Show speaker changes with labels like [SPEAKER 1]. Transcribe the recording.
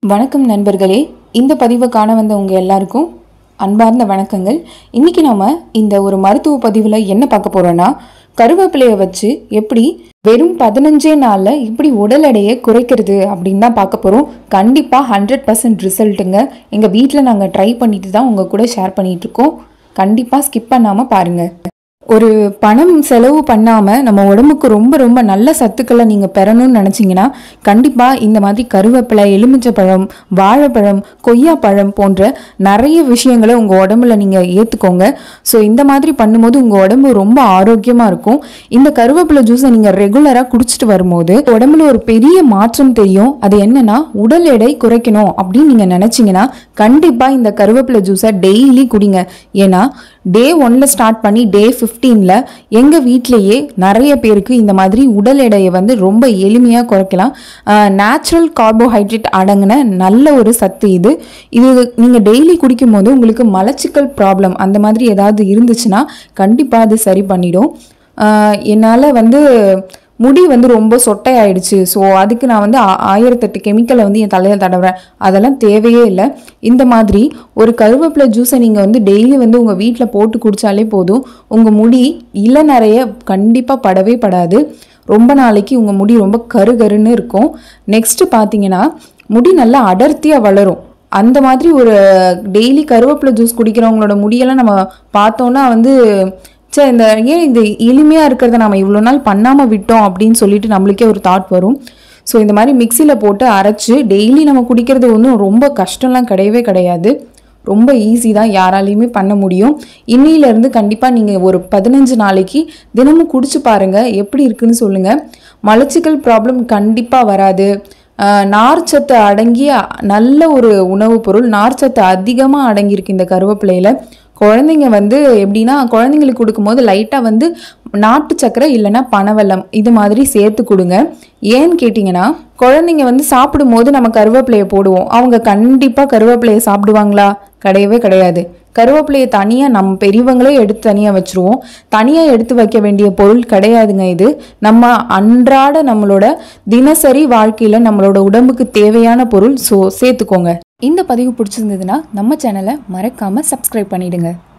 [SPEAKER 1] வணக்கம் நண்பர்களே இந்த பதிவை காண வந்த உங்கள் எல்லாருக்கும் அன்பார்ந்த வணக்கங்கள் இன்றைக்கி நாம இந்த ஒரு மருத்துவ பதிவில் என்ன பார்க்க போகிறோன்னா கருவேப்பிலையை வச்சு எப்படி வெறும் பதினஞ்சே நாளில் இப்படி உடல் எடையை குறைக்கிறது அப்படின்னு தான் பார்க்க போகிறோம் கண்டிப்பாக ஹண்ட்ரட் பர்சன்ட் ரிசல்ட்டுங்க எங்கள் வீட்டில் நாங்கள் ட்ரை பண்ணிட்டு தான் உங்கள் கூட ஷேர் பண்ணிட்டு இருக்கோம் கண்டிப்பாக ஸ்கிப் பண்ணாமல் பாருங்கள் ஒரு பணம் செலவு பண்ணாமல் நம்ம உடம்புக்கு ரொம்ப ரொம்ப நல்ல சத்துக்களை நீங்கள் பெறணும்னு நினச்சிங்கன்னா கண்டிப்பாக இந்த மாதிரி கருவேப்பிலை எலுமிச்சைப்பழம் வாழைப்பழம் கொய்யாப்பழம் போன்ற நிறைய விஷயங்களை உங்கள் உடம்புல நீங்கள் ஏற்றுக்கோங்க ஸோ இந்த மாதிரி பண்ணும்போது உங்கள் உடம்பு ரொம்ப ஆரோக்கியமாக இருக்கும் இந்த கருவேப்பிலை ஜூஸை நீங்கள் ரெகுலராக குடிச்சிட்டு வரும்போது உடம்புல ஒரு பெரிய மாற்றம் தெரியும் அது என்னன்னா உடல் எடை குறைக்கணும் அப்படின்னு நீங்கள் நினச்சிங்கன்னா கண்டிப்பாக இந்த கருவேப்பிலை ஜூஸை டெய்லி குடிங்க ஏன்னா டே ஒன்ல ஸ்டார்ட் பண்ணி டே ஃபிஃப்டீனில் எங்கள் வீட்டிலேயே நிறைய பேருக்கு இந்த மாதிரி உடல் எடையை வந்து ரொம்ப எளிமையாக குறைக்கலாம் நேச்சுரல் கார்போஹைட்ரேட் அடங்கின நல்ல ஒரு சத்து இது இது நீங்கள் டெய்லி குடிக்கும் போது உங்களுக்கு மலச்சிக்கல் ப்ராப்ளம் அந்த மாதிரி ஏதாவது இருந்துச்சுன்னா கண்டிப்பாக அது சரி பண்ணிடும் என்னால் வந்து முடி வந்து ரொம்ப சொட்டை ஆயிடுச்சு ஸோ அதுக்கு நான் வந்து ஆ- ஆயிரத்தெட்டு கெமிக்கலை வந்து என் தலையில் தடவுறேன் அதெல்லாம் தேவையே இல்லை இந்த மாதிரி ஒரு கருவேப்பிலை ஜூஸை நீங்கள் வந்து டெய்லி வந்து உங்கள் வீட்டில் போட்டு குடித்தாலே போதும் உங்கள் முடி இளநறைய கண்டிப்பாக படவே படாது ரொம்ப நாளைக்கு உங்கள் முடி ரொம்ப கரு கருன்னு இருக்கும் நெக்ஸ்ட்டு பார்த்தீங்கன்னா முடி நல்லா அடர்த்தியாக வளரும் அந்த மாதிரி ஒரு டெய்லி கருவேப்பிலை ஜூஸ் குடிக்கிறவங்களோட முடியெல்லாம் நம்ம பார்த்தோன்னா வந்து சே இந்த ஏன் இது எளிமையாக இருக்கிறத நம்ம இவ்வளோ நாள் பண்ணாமல் விட்டோம் அப்படின்னு சொல்லிட்டு நம்மளுக்கே ஒரு தாட் வரும் ஸோ இந்த மாதிரி மிக்சியில் போட்டு அரைச்சு டெய்லி நம்ம குடிக்கிறது ஒன்றும் ரொம்ப கஷ்டம்லாம் கிடையவே கிடையாது ரொம்ப ஈஸி தான் யாராலையுமே பண்ண முடியும் இன்னிலேருந்து கண்டிப்பாக நீங்கள் ஒரு பதினஞ்சு நாளைக்கு தினமும் குடிச்சு பாருங்கள் எப்படி இருக்குன்னு சொல்லுங்கள் மலச்சிக்கல் ப்ராப்ளம் கண்டிப்பாக வராது ஆஹ் நார்ச்சத்து அடங்கிய நல்ல ஒரு உணவுப் பொருள் நார்ச்சத்து அதிகமாக அடங்கியிருக்கு இந்த கருவேப்பிலையில் குழந்தைங்க வந்து எப்படின்னா குழந்தைங்களுக்கு கொடுக்கும்போது லைட்டாக வந்து நாட்டு சக்கரை இல்லைன்னா பனவெல்லம் இது மாதிரி சேர்த்து கொடுங்க ஏன்னு கேட்டிங்கன்னா குழந்தைங்க வந்து சாப்பிடும்போது நம்ம கருவேப்பிலையை போடுவோம் அவங்க கண்டிப்பாக கருவேப்பிலையை சாப்பிடுவாங்களா கிடையவே கிடையாது கருவேப்பிலையை தனியாக நம்ம பெரியவங்களே எடுத்து தனியாக வச்சுருவோம் தனியாக எடுத்து வைக்க வேண்டிய பொருள் கிடையாதுங்க இது நம்ம அன்றாட நம்மளோட தினசரி வாழ்க்கையில் நம்மளோட உடம்புக்கு தேவையான பொருள் ஸோ சேர்த்துக்கோங்க இந்த பதிவு பிடிச்சிருந்ததுன்னா நம்ம சேனலை மறக்காமல் சப்ஸ்கிரைப் பண்ணிடுங்க